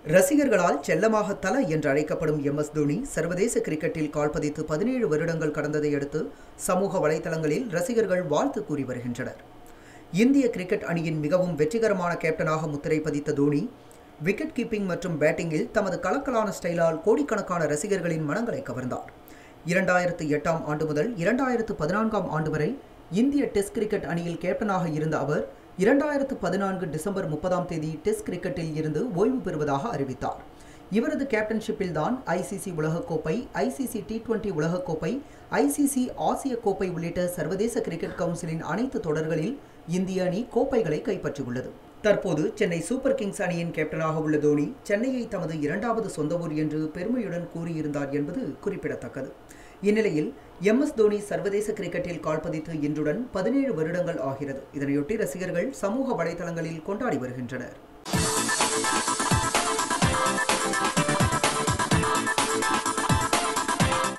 ரசிகர்களால் செல்லமாக தல என்று அழைக்கப்படும் எம் எஸ் தோனி சர்வதேச கிரிக்கெட்டில் கால்பதித்து பதினேழு வருடங்கள் கடந்ததை அடுத்து சமூக வலைதளங்களில் ரசிகர்கள் வாழ்த்து கூறி வருகின்றனர் இந்திய கிரிக்கெட் அணியின் மிகவும் வெற்றிகரமான கேப்டனாக முத்திரை பதித்த தோனி விக்கெட் கீப்பிங் மற்றும் பேட்டிங்கில் தமது கலக்கலான ஸ்டைலால் கோடிக்கணக்கான ரசிகர்களின் மனங்களை கவர்ந்தார் இரண்டாயிரத்து எட்டாம் ஆண்டு முதல் இரண்டாயிரத்து பதினான்காம் ஆண்டு வரை இந்திய டெஸ்ட் கிரிக்கெட் அணியில் கேப்டனாக இருந்த அவர் இரண்டாயிரத்து பதினான்கு டிசம்பர் முப்பதாம் தேதி டெஸ்ட் கிரிக்கெட்டில் இருந்து ஓய்வு பெறுவதாக அறிவித்தார் இவரது கேப்டன்ஷிப்பில் தான் ஐசிசி உலகக்கோப்பை ஐசிசி டி டுவெண்டி உலகக்கோப்பை ஐசிசி ஆசிய கோப்பை உள்ளிட்ட சர்வதேச கிரிக்கெட் கவுன்சிலின் அனைத்து தொடர்களில் இந்திய அணி கோப்பைகளை கைப்பற்றியுள்ளது தற்போது சென்னை சூப்பர் கிங்ஸ் அணியின் கேப்டனாக உள்ள தோனி சென்னையை தமது இரண்டாவது சொந்த ஊர் என்று பெருமையுடன் கூறியிருந்தார் என்பது குறிப்பிடத்தக்கது இந்நிலையில் எம் எஸ் தோனி சர்வதேச கிரிக்கெட்டில் கால்பதித்து இன்றுடன் பதினேழு வருடங்கள் ஆகிறது இதனையொட்டி ரசிகர்கள் சமூக வலைதளங்களில் கொண்டாடி வருகின்றனர்